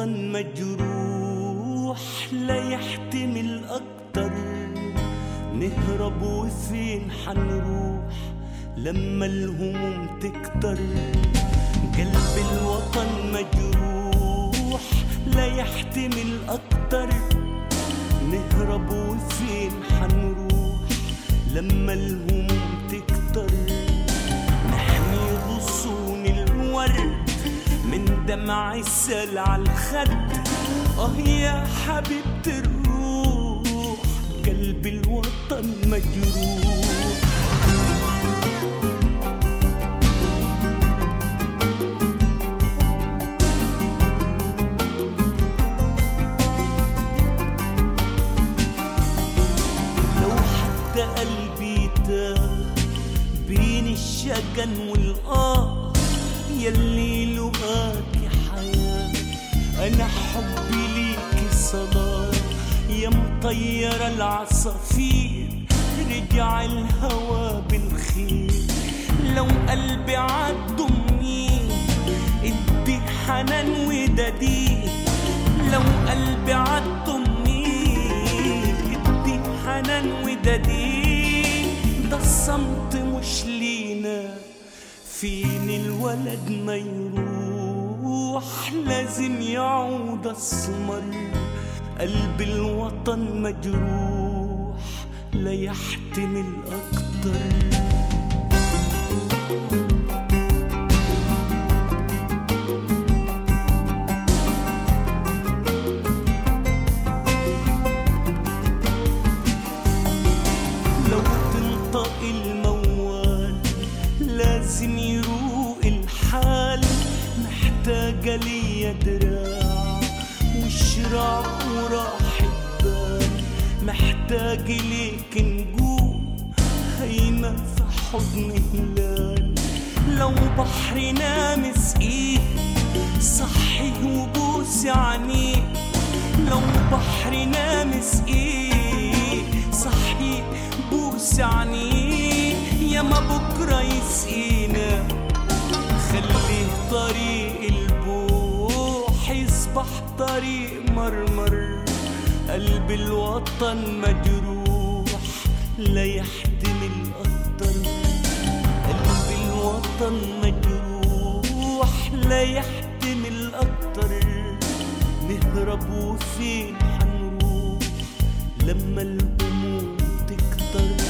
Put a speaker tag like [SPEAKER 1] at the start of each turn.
[SPEAKER 1] الوطن مجروح لا يحتمل أكتر نهرب وفين حنروح لما الهموم تكتر قلب الوطن مجروح لا يحتمل أكتر نهرب وفين حنروح لما الهموم تكتر نحمي غصون الورد من دمع السل على الخد اه يا حبيبة الروح قلب الوطن مجروح لو حتى قلبي تاه بين الشجن والآه يلي لقاك حياة أنا حبي ليك صلاة يا مطير العصافير رجع الهوى بالخير لو قلبي عالضمني ادي حنان وددي لو قلبي عالضمني ادي حنان وددي ده الصمت مش لينا فين الولد ما يروح لازم يعود السمر قلب الوطن مجروح لا يحتمل أكتر لو تنطق الموال لازم يروق الحال محتاجة ليا دراع وشراع وراحة بال محتاج ليك نجوم هيمة في حضن هلال لو بحر نامس ايه صحي وبوسي عينيه لو بحر نامس ايه صحي بوسي عينيه يا ما بكره يسقينا خليه طريق البوح يصبح طريق مرمر قلب الوطن مجروح لا يحتمل أكتر قلب الوطن مجروح لا يحتمل أكتر نهرب وفين حنروح لما الهموم تكتر